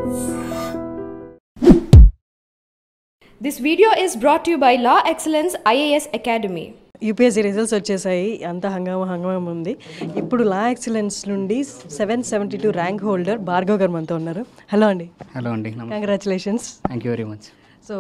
This video is brought to you by Law Excellence IAS Academy. UPSC results వచ్చేసాయి అంత హంగామా హంగామా ఉంది ఇప్పుడు లా ఎక్సలెన్స్ నుండి seven seventy two rank holder Bhargav గారు మనతో ఉన్నారు హలో అండి హలో అండి congratulations thank you very much so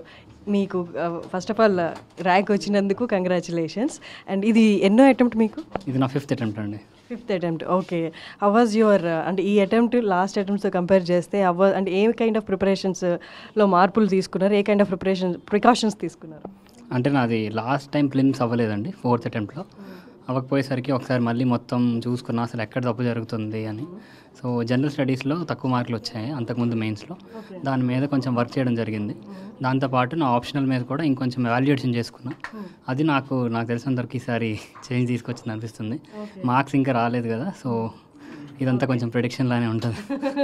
మీకు ఫస్ట్ ఆఫ్ ఆల్ ర్యాంక్ వచ్చినందుకు కంగ్రాచులేషన్స్ అండ్ ఇది ఎన్నో అటెంప్ట్ మీకు ఇది నా ఫిఫ్త్ అటెంప్ట్ అండి fifth attempt okay how was your అంటే ఈ అటెంప్ట్ లాస్ట్ అటెంప్ట్తో కంపేర్ చేస్తే అవ అంటే ఏ కైండ్ ఆఫ్ ప్రిపరేషన్స్లో మార్పులు తీసుకున్నారు a kind of preparation precautions తీసుకున్నారు అంటే నాది లాస్ట్ టైం ఫిలిమ్స్ అవ్వలేదండి ఫోర్త్ అటెంప్ట్లో అవ్వకపోయేసరికి ఒకసారి మళ్ళీ మొత్తం చూసుకున్నా అసలు ఎక్కడ తప్పు జరుగుతుంది అని సో జనరల్ స్టడీస్లో తక్కువ మార్కులు వచ్చాయి అంతకుముందు మెయిన్స్లో దాని మీద కొంచెం వర్క్ చేయడం జరిగింది దాంతోపాటు నా ఆప్షనల్ మీద కూడా ఇంకొంచెం వాల్యుయేషన్ చేసుకున్నా అది నాకు నాకు తెలిసినంతవరకు ఈసారి చేంజ్ తీసుకొచ్చింది అనిపిస్తుంది మార్క్స్ ఇంకా రాలేదు కదా సో ఇదంతా కొంచెం ప్రిడిక్షన్ లానే ఉంటుంది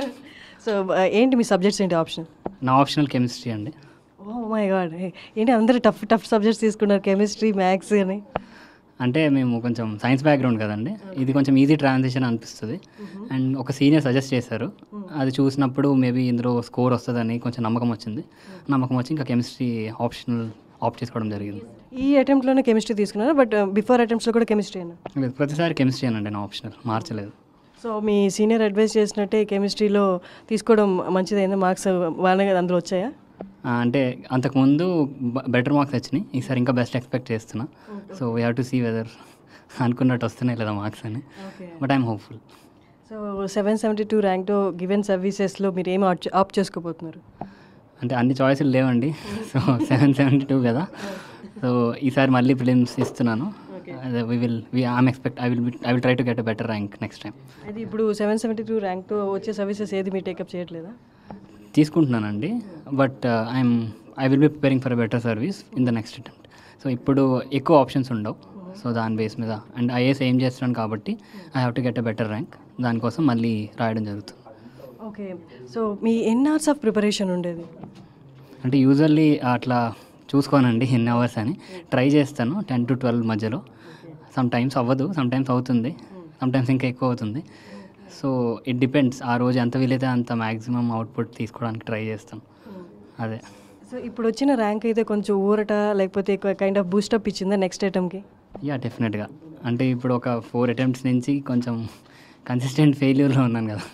సో ఏంటి మీ సబ్జెక్ట్స్ ఏంటి ఆప్షన్ నా ఆప్షనల్ కెమిస్ట్రీ అండి ఓ మై గాడ్ ఏంటి అందరూ టఫ్ టఫ్ సబ్జెక్ట్స్ తీసుకున్నారు కెమిస్ట్రీ మ్యాథ్స్ అని అంటే మేము కొంచెం సైన్స్ బ్యాక్గ్రౌండ్ కదండి ఇది కొంచెం ఈజీ ట్రాన్సిషన్ అనిపిస్తుంది అండ్ ఒక సీనియర్ సజెస్ట్ చేశారు అది చూసినప్పుడు మేబీ ఇందులో స్కోర్ వస్తుందని కొంచెం నమ్మకం వచ్చింది నమ్మకం వచ్చి ఇంకా కెమిస్ట్రీ ఆప్షనల్ ఆప్ట్ చేసుకోవడం జరిగింది ఈ అటెంప్ట్లోనే కెమిస్ట్రీ తీసుకున్నారు బట్ బిఫోర్ అటెంప్ట్స్లో కూడా కెమిస్ట్రీ అయినా లేదు, ప్రతిసారి కెమిస్ట్రీ అనండి నా ఆప్షనల్ మార్చలేదు సో మీ సీనియర్ అడ్వైస్ చేసినట్టే కెమిస్ట్రీలో తీసుకోవడం మంచిదైందా మార్క్స్ బాగానే అందులో వచ్చాయా ఆ, అంటే అంతకుముందు బెటర్ మార్క్స్ వచ్చినాయి ఈసారి ఇంకా బెస్ట్ ఎక్స్పెక్ట్ చేస్తున్నా so we have to see whether అనుకున్నట్టు వస్తున్నాయి లేదా మార్క్స్ అని but I'm hopeful so seven seventy two ర్యాంక్తో గివెన్ సర్వీసెస్లో మీరు ఏం ఆప్ ఆప్ చేసుకోబోతున్నారు అంటే అన్ని చాయిస్లు లేవండి సో సెవెన్ సెవెంటీ టూ కదా సో ఈసారి మళ్ళీ ఫిలిమ్స్ ఇస్తున్నాను అదే we will we I'm expect I will I will try to get a better rank next time అది ఇప్పుడు సెవెన్ సెవెంటీ టూ ర్యాంక్తో వచ్చే సర్వీసెస్ ఏది మీరు టేకప్ చేయట్లేదా తీసుకుంటున్నానండి but I'm I will be preparing for a better service in the next attempt so ఇప్పుడు ఎక్కువ options ఉండవు సో దాని బేస్ మీద అండ్ ఐఏఎస్ ఏం చేస్తున్నాను కాబట్టి I have to get a better rank దానికోసం మళ్ళీ రాయడం జరుగుతుంది ఓకే సో మీ ఎన్ని అవర్స్ ఆఫ్ ప్రిపరేషన్ ఉండేది అంటే యూజువల్లీ అట్లా చూసుకోనండి ఎన్ని అవర్స్ అని ట్రై చేస్తాను టెన్ టు ట్వెల్వ్ మధ్యలో సమ్ టైమ్స్ అవ్వదు సమ్ టైమ్స్ అవుతుంది సమ్ టైమ్స్ ఇంకా ఎక్కువ అవుతుంది సో ఇట్ డిపెండ్స్ ఆ రోజు ఎంత వీలైతే అంత మ్యాక్సిమం అవుట్పుట్ తీసుకోవడానికి ట్రై చేస్తాం అదే సో ఇప్పుడు వచ్చిన ర్యాంక్ అయితే కొంచెం ఊరట లేకపోతే కైండ్ ఆఫ్ బూస్టప్ ఇచ్చిందా నెక్స్ట్ ఐటమ్కి యా డెఫినెట్గా అంటే ఇప్పుడు ఒక ఫోర్ అటెంప్ట్స్ నుంచి కొంచెం కన్సిస్టెంట్ ఫెయిల్యూర్లో ఉన్నాను కదా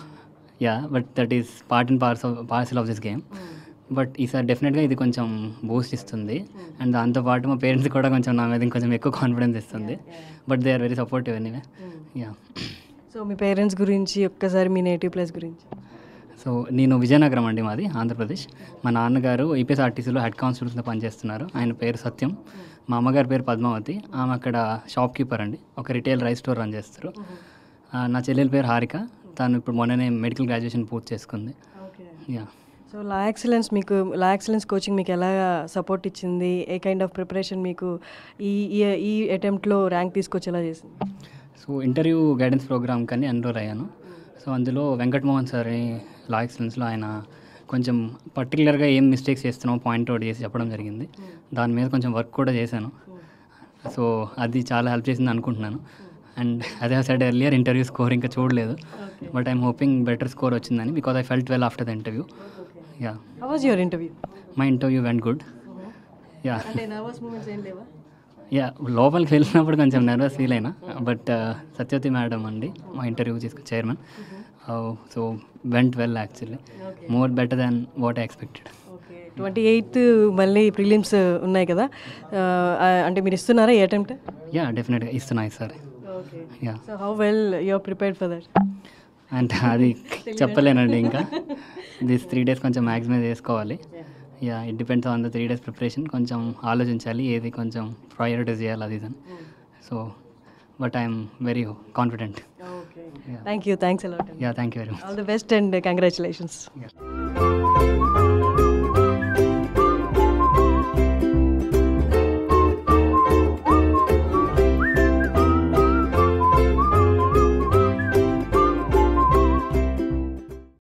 yeah but that is part and parcel of parcel of this game but ఈసారి డెఫినెట్గా ఇది కొంచెం బూస్ట్ ఇస్తుంది అండ్ దాంతోపాటు మా పేరెంట్స్ కూడా కొంచెం నా మీద కొంచెం ఎక్కువ కాన్ఫిడెన్స్ ఇస్తుంది but they are very supportive anyway yeah so మీ పేరెంట్స్ గురించి ఒక్కసారి మీ నేటివ్ ప్లేస్ గురించి సో నేను విజయనగరం అండి మాది ఆంధ్రప్రదేశ్ మా నాన్నగారు ఈపీఎస్ఆర్టీసీలో హెడ్ కానిస్టేబుల్స్లో పనిచేస్తున్నారు ఆయన పేరు సత్యం మా అమ్మగారి పేరు పద్మావతి ఆమె అక్కడ షాప్ కీపర్ అండి ఒక రిటైల్ రైస్ స్టోర్ రన్ చేస్తారు ఆ, నా చెల్లెల పేరు హారిక తను ఇప్పుడు మొన్ననే మెడికల్ గ్రాడ్యుయేషన్ పూర్తి చేసుకుంది okay yeah so law excellence మీకు లా ఎక్సలెన్స్ కోచింగ్ మీకు ఎలా సపోర్ట్ ఇచ్చింది ఏ కైండ్ ఆఫ్ ప్రిపరేషన్ మీకు ఈ ఈ- ఈ అటెంప్ట్లో ర్యాంక్ తీసుకొచ్చేలా చేసింది సో ఇంటర్వ్యూ గైడెన్స్ ప్రోగ్రామ్ కానీ ఎన్రోల్ అయ్యాను సో అందులో వెంకటమోహన్ సార్ లా ఎక్సలెన్స్లో ఆయన కొంచెం పర్టికులర్గా ఏం మిస్టేక్స్ చేస్తున్నామో పాయింట్ అవుట్ చేసి చెప్పడం జరిగింది దాని మీద కొంచెం వర్క్ కూడా చేశాను సో అది చాలా హెల్ప్ చేసింది అనుకుంటున్నాను అండ్ అదే సైడ్ ఎర్లియర్ ఇంటర్వ్యూ స్కోర్ ఇంకా చూడలేదు but I'm hoping better score వచ్చిందని because I felt well after the interview yeah how was your interview my interview went good yeah అంటే నర్వస్ మూమెంట్స్ ఏం లేవా యా లోపలికి వెళ్ళినప్పుడు కొంచెం నర్వస్ ఫీల్ అయినా బట్ సత్యవతి మేడం అండి మా ఇంటర్వ్యూ తీసుకు chairman so went well actually more better than what I expected okay twenty eighth మళ్ళీ ప్రిలిమ్స్ ఉన్నాయి కదా ఆ, అంటే మీరు ఇస్తున్నారా ఈ అటెంప్ట్ యా డెఫినెట్గా ఇస్తున్నాయి sir okay yeah so how well you're prepared for that అంటే అది చెప్పలేనండి ఇంకా దిస్ త్రీ డేస్ కొంచెం మ్యాక్సిమైజ్ చేసుకోవాలి yeah it depends on the three days preparation కొంచెం ఆలోచించాలి ఏది కొంచెం ప్రయారిటైజ్ చేయాలి అది ఇది so but I'm very confident okay thank you thanks a lot yeah thank you very much all the best and congratulations Yeah.